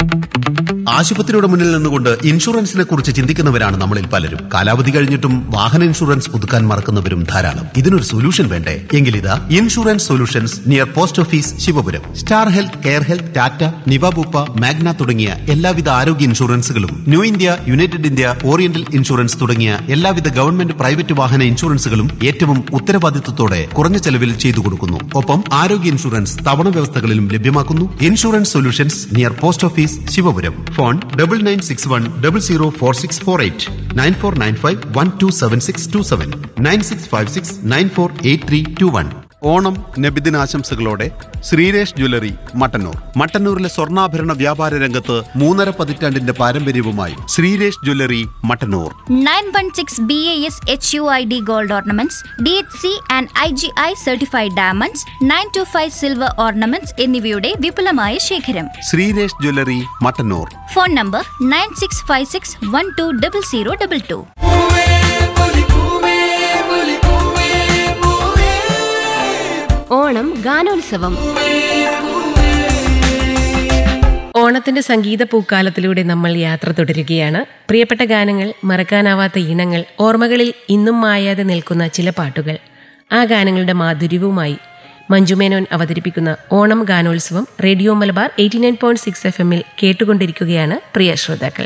ആശുപത്രിയുടെ മുന്നിൽ നിന്നുകൊണ്ട് ഇൻഷുറൻസിനെ കുറിച്ച് ചിന്തിക്കുന്നവരാണ് നമ്മളിൽ പലരും കാലാവധി കഴിഞ്ഞിട്ടും വാഹന ഇൻഷുറൻസ് പുതുക്കാൻ മറക്കുന്നവരും ധാരാളം ഇതിനൊരു സൊല്യൂഷൻ വേണ്ടേ എങ്കിലിതാ insurance solutions near post office Sivapuram Star Health Care Health Tata Niva Bupa Magna തുടങ്ങിയ എല്ലാവിധ ആരോഗ്യ ഇൻഷുറൻസുകളും New India United India Oriental insurance തുടങ്ങിയ എല്ലാവിധ ഗവൺമെന്റ് പ്രൈവറ്റ് വാഹന ഇൻഷുറൻസുകളും ഏറ്റവും ഉത്തരവാദിത്വത്തോടെ കുറഞ്ഞ ചെലവിൽ ചെയ്തു കൊടുക്കുന്നു ഒപ്പം ആരോഗ്യ ഇൻഷുറൻസ് തവണ വ്യവസ്ഥകളിലും ലഭ്യമാക്കുന്നു insurance solutions near post office Sivapuram phone double nine six one double zero four six four eight nine four nine five one two seven six two seven nine six five six nine four eight three two one Onam നബിദിനാശംസകളോടെ Sreeresh jewellery Mattannur മട്ടന്നൂരിലെ സ്വർണ്ണാഭരണ വ്യാപാര രംഗത്ത് മൂന്നര പതിറ്റാണ്ടിന്റെ പാരമ്പര്യവുമായി Sreeresh jewellery Mattannur 916 BAS HUID gold ornaments, DHC and IGI certified diamonds, 925 silver ornaments എന്നിവയുടെ വിപുലമായ ശേഖരം Sreeresh jewellery Mattannur phone number nine six five six one two double zero double two Onam ഗാനോത്സവം ഓണത്തിന്റെ സംഗീത പൂക്കാലത്തിലൂടെ നമ്മൾ യാത്ര തുടരുകയാണ് പ്രിയപ്പെട്ട ഗാനങ്ങൾ മറക്കാനാവാത്ത ഇനങ്ങൾ ഓർമ്മകളിൽ ഇന്നും മായാതെ നിൽക്കുന്ന ചില പാട്ടുകൾ ആ ഗാനങ്ങളുടെ മാധുര്യവുമായി മഞ്ജുമേനോൻ അവതരിപ്പിക്കുന്ന ഓണം ഗാനോത്സവം radio Malabar eighty nine point six F എമ്മിൽ കേട്ടുകൊണ്ടിരിക്കുകയാണ് പ്രിയ ശ്രോതാക്കൾ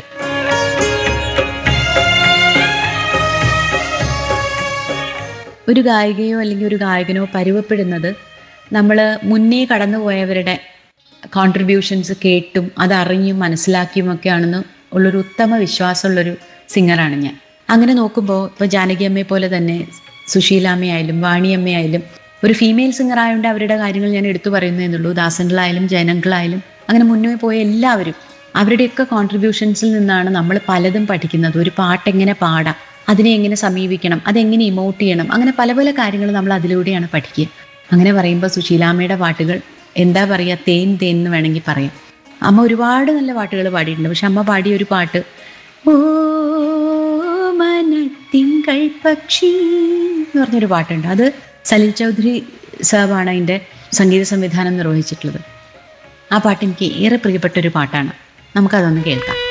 ഒരു ഗായികയോ അല്ലെങ്കിൽ ഒരു ഗായകനോ പരുവപ്പെടുന്നത് നമ്മൾ മുന്നേ കടന്നുപോയവരുടെ കോൺട്രിബ്യൂഷൻസ് കേട്ടും അതറിഞ്ഞും മനസ്സിലാക്കിയും ഒക്കെ ആണെന്ന് ഉള്ളൊരു ഉത്തമ വിശ്വാസമുള്ളൊരു സിംഗറാണ് ഞാൻ അങ്ങനെ നോക്കുമ്പോൾ ഇപ്പോൾ ജാനകി അമ്മയെ പോലെ തന്നെ സുശീലാമ്മയായാലും വാണിയമ്മയായാലും ഒരു ഫീമെയിൽ സിംഗർ ആയതുകൊണ്ട് അവരുടെ കാര്യങ്ങൾ ഞാൻ എടുത്തു പറയുന്നേ എന്നുള്ളൂ ദാസങ്ങളായാലും ജയനങ്ങളായാലും അങ്ങനെ മുന്നേ പോയ എല്ലാവരും അവരുടെയൊക്കെ കോൺട്രിബ്യൂഷൻസിൽ നിന്നാണ് നമ്മൾ പലതും പഠിക്കുന്നത് ഒരു പാട്ട് എങ്ങനെ പാടാം അതിനെ എങ്ങനെ സമീപിക്കണം അതെങ്ങനെ ഇമോട്ട് ചെയ്യണം അങ്ങനെ പല പല കാര്യങ്ങൾ നമ്മൾ അതിലൂടെയാണ് പഠിക്കുക അങ്ങനെ പറയുമ്പോൾ സുശീലാമ്മയുടെ പാട്ടുകൾ എന്താ പറയുക തേൻ തേൻ എന്ന് വേണമെങ്കിൽ പറയാം അമ്മ ഒരുപാട് നല്ല പാട്ടുകൾ പാടിയിട്ടുണ്ട് പക്ഷെ അമ്മ പാടിയ ഒരു പാട്ട് ഓ മനത്തിങ്കൾ പക്ഷി എന്ന് പറഞ്ഞൊരു പാട്ടുണ്ട് അത് സലിൽ ചൗധരി സാബാണ് അതിൻ്റെ സംഗീത സംവിധാനം നിർവഹിച്ചിട്ടുള്ളത് ആ പാട്ട് എനിക്ക് ഏറെ പ്രിയപ്പെട്ട ഒരു പാട്ടാണ് നമുക്കതൊന്ന് കേൾക്കാം